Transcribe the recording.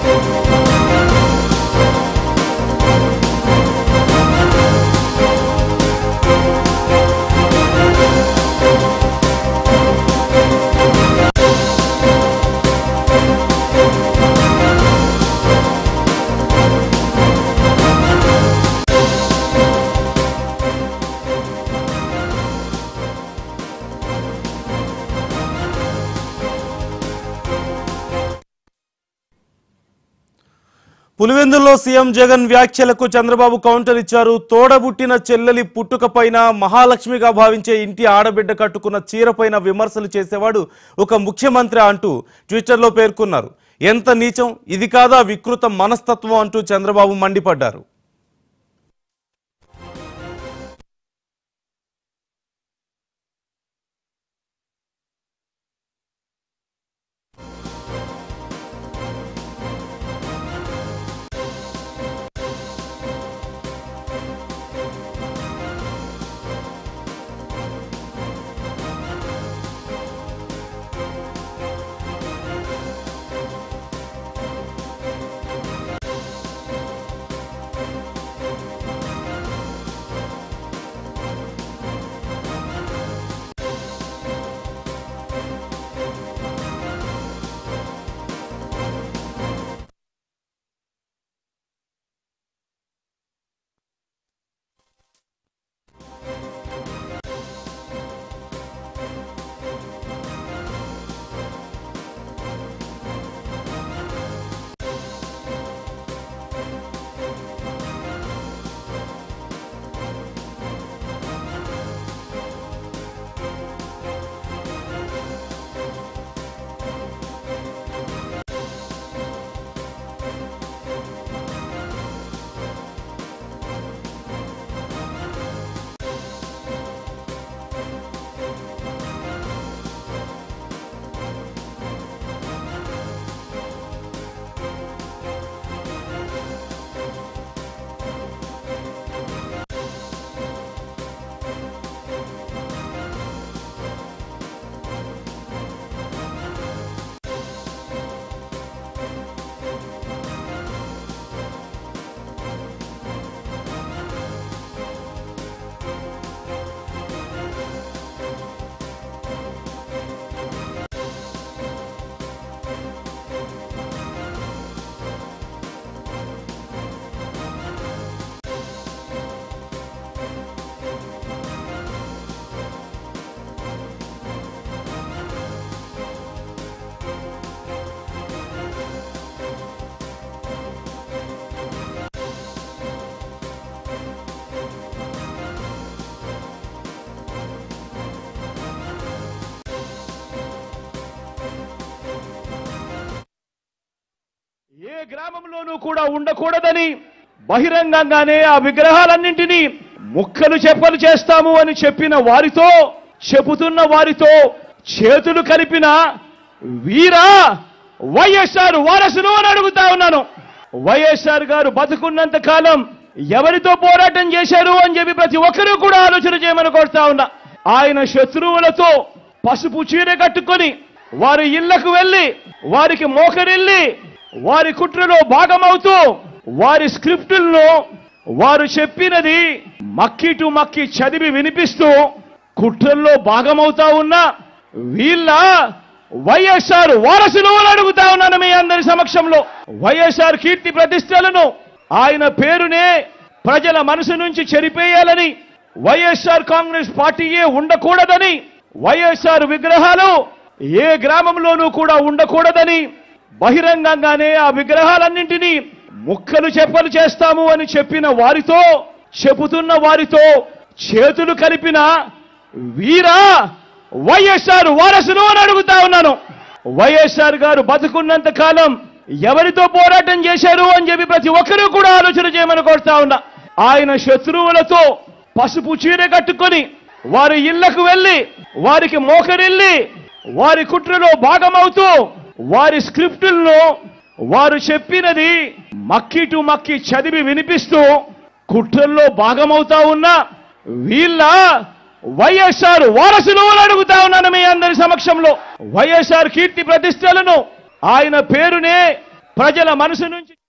పులివెందుల్లో సీఎం జగన్ వ్యాఖ్యలకు చంద్రబాబు కౌంటర్ ఇచ్చారు తోడబుట్టిన చెల్లెలి పుట్టుకపైన మహాలక్ష్మిగా భావించే ఇంటి ఆడబిడ్డ కట్టుకున్న చీరపైన విమర్శలు చేసేవాడు ఒక ముఖ్యమంత్రి అంటూ ట్విట్టర్లో పేర్కొన్నారు ఎంత నీచం ఇది కాదా వికృత మనస్తత్వం అంటూ చంద్రబాబు మండిపడ్డారు ఏ గ్రామంలోనూ కూడా ఉండకూడదని బహిరంగంగానే ఆ విగ్రహాలన్నింటినీ ముక్కలు చెప్పలు చేస్తాము అని చెప్పిన వారితో చెబుతున్న వారితో చేతులు కలిపిన వీరా వైఎస్ఆర్ వారసును అని అడుగుతా ఉన్నాను వైఎస్ఆర్ గారు బతుకున్నంత కాలం ఎవరితో పోరాటం చేశారు అని చెప్పి ప్రతి ఒక్కరూ కూడా ఆలోచన చేయమని కోరుతా ఉన్నా ఆయన శత్రువులతో పసుపు చీర కట్టుకొని వారి ఇళ్లకు వెళ్లి వారికి మోకరిల్లి వారి కుట్రలో భాగమవుతూ వారి స్క్రిప్టులను వారు చెప్పినది మక్కి టు మక్కి చదివి వినిపిస్తూ కుట్రల్లో భాగమవుతా ఉన్న వీళ్ళ వైఎస్ఆర్ వారసులు అని అడుగుతా ఉన్నాను మీ అందరి సమక్షంలో వైఎస్ఆర్ కీర్తి ప్రతిష్టలను ఆయన పేరునే ప్రజల మనసు నుంచి చెరిపేయాలని వైఎస్ఆర్ కాంగ్రెస్ పార్టీయే ఉండకూడదని వైఎస్ఆర్ విగ్రహాలు ఏ గ్రామంలోనూ కూడా ఉండకూడదని బహిరంగంగానే ఆ విగ్రహాలన్నింటినీ ముక్కలు చెప్పలు చేస్తాము అని చెప్పిన వారితో చెబుతున్న వారితో చేతులు కలిపిన వీరా వైఎస్ఆర్ వారసును అని అడుగుతా ఉన్నాను వైఎస్ఆర్ గారు బతుకున్నంత కాలం ఎవరితో పోరాటం చేశారు అని చెప్పి ప్రతి ఒక్కరూ కూడా ఆలోచన చేయమని కోరుతా ఉన్నా ఆయన శత్రువులతో పసుపు చీర కట్టుకొని వారి ఇళ్లకు వెళ్లి వారికి మోకరిల్లి వారి కుట్రలో భాగమవుతూ వారి స్క్రిప్టులను వారు చెప్పినది మక్కి టు మక్కి చదివి వినిపిస్తూ కుట్రల్లో భాగమవుతా ఉన్న వీళ్ళ వైఎస్ఆర్ వారసులు అని అడుగుతా ఉన్నాను మీ అందరి సమక్షంలో వైఎస్ఆర్ కీర్తి ప్రతిష్టలను ఆయన పేరునే ప్రజల మనసు నుంచి